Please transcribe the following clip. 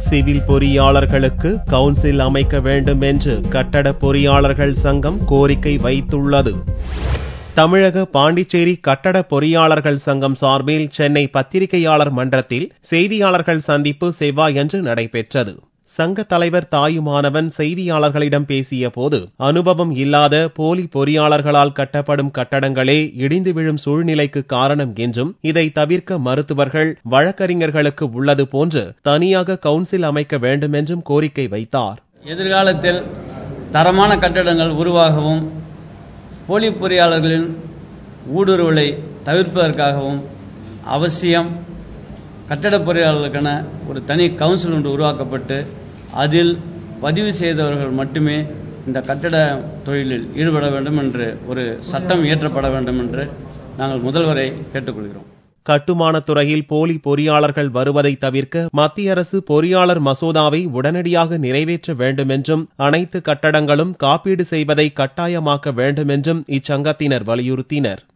civil பொறியாளர்களுக்கு council அமைக்க வேண்டும் என்று கட்டட பொறியாளர்கள் சங்கம் கோரிக்கை வைத்துள்ளது தமிழக பாண்டிச்சேரி கட்டட பொறியாளர்கள் சங்கம் சார்பில் சென்னை பத்திரிகையாளர் மன்றத்தில் செய்தியாளர்கள் சந்திப்பு செவ்வாயன்று நடைபெற்றது சங்க தலைவர் தாயுமானவன் செய்தியாளர்களிடம் பேசிய போது அனுபவம் இல்லாத போலி பொறியாளர்களால் கட்டப்படும் கட்டடங்களே இடிந்து விழும் சூழ்நிலைக்கு காரணம் என்றும் இதை தவிர்க்க மருத்துவர்கள் வழக்கறிஞர்களுக்கு உள்ளது போன்று தனியாக கவுன்சில் அமைக்க வேண்டும் என்றும் கோரிக்கை வைத்தார் எதிர்காலத்தில் தரமான கட்டடங்கள் உருவாகவும் போலி பொறியாளர்களின் ஊடுருவலை தவிர்ப்பதற்காகவும் அவசியம் கட்டட பொறியாளர்களுக்கான ஒரு தனி கவுன்சில் ஒன்று உருவாக்கப்பட்டு அதில் பதிவு செய்தவர்கள் மட்டுமே இந்த கட்டட தொழிலில் ஈடுபட வேண்டும் என்று ஒரு சட்டம் இயற்றப்பட வேண்டும் என்று நாங்கள் முதல்வரை கேட்டுக்கொள்கிறோம் கட்டுமானத் துறையில் போலி பொறியாளர்கள் வருவதை தவிர்க்க மத்திய அரசு பொறியாளர் மசோதாவை உடனடியாக நிறைவேற்ற வேண்டும் என்றும் அனைத்து கட்டடங்களும் காப்பீடு செய்வதை கட்டாயமாக்க வேண்டும் என்றும் இச்சங்கத்தினர் வலியுறுத்தினர்